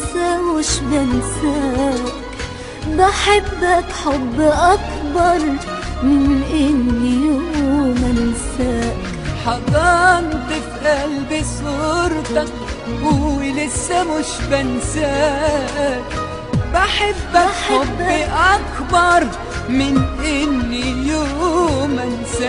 بنساوش بنساك بحبك حب أكبر من إني يوم أنساك حضنت في قلبي صورتك ولسه مش بنساك بحبك حب أكبر من إني يوم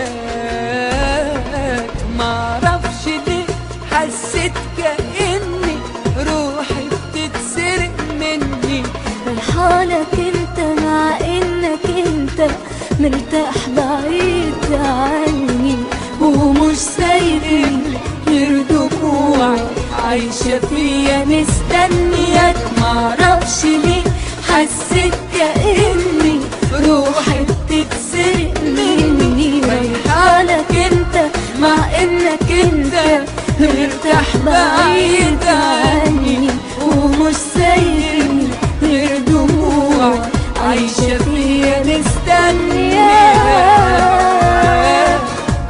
أنساك معرفش ليه حسيت كأني روحي بتتسرق مني فرحانك انت مع انك انت مرتاح بعيد عني ومش سايبني غير دموعي عايشة فيا مستنياك معرفش ليه حسيت كأني روحي بتتسرق مني فرحانك انت مع انك انت مرتاح بعيد عني ومش سايبني غير دموعي عايشة فيا مستنياك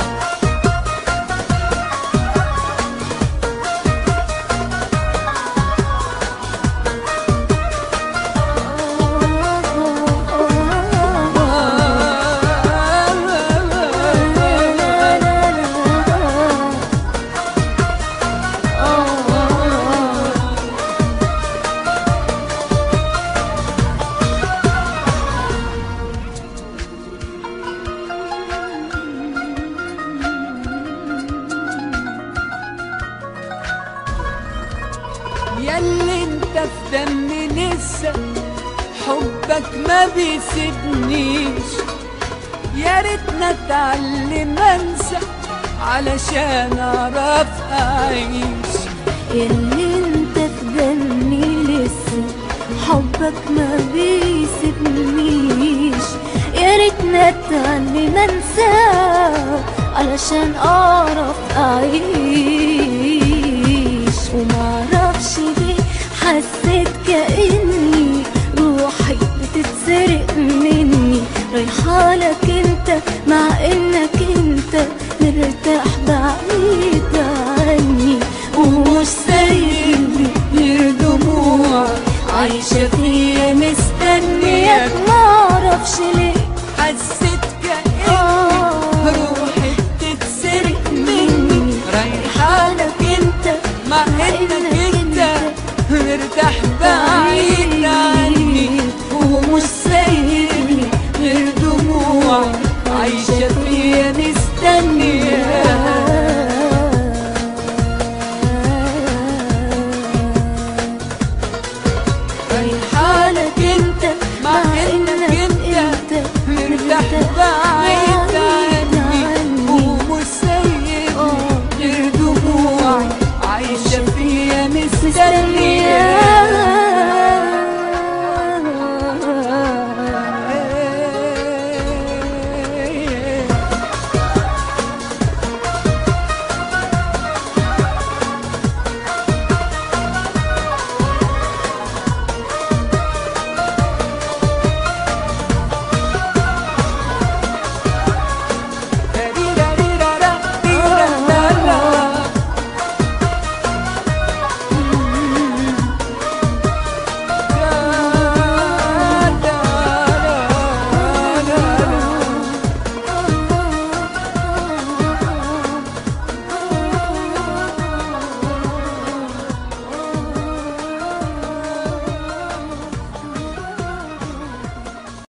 ياللي انت في دمي لسه حبك ما بيسيبنيش يا ريتنا اتعلم انسى علشان اعرف اعيش ياللي انت في دمي لسه حبك ما بيسيبنيش يا ريتنا اتعلم انساه علشان اعرف اعيش ومعرفش ليه حسيت كاني روحي بتتسرق مني رايحالك انت مع انك انت مرتاح بعيد عني ومش سايبني غير دموع عايشة فيا مستنياك معرفش ليه حسيت كأني آه روحي بتتسرق مني رايحالك انت مع انك انت مرتاح بعيد عني ومش سايبني غير دموع عايشة فيا مستنياك رايحالك انت مع انك انت مرتاح بعيد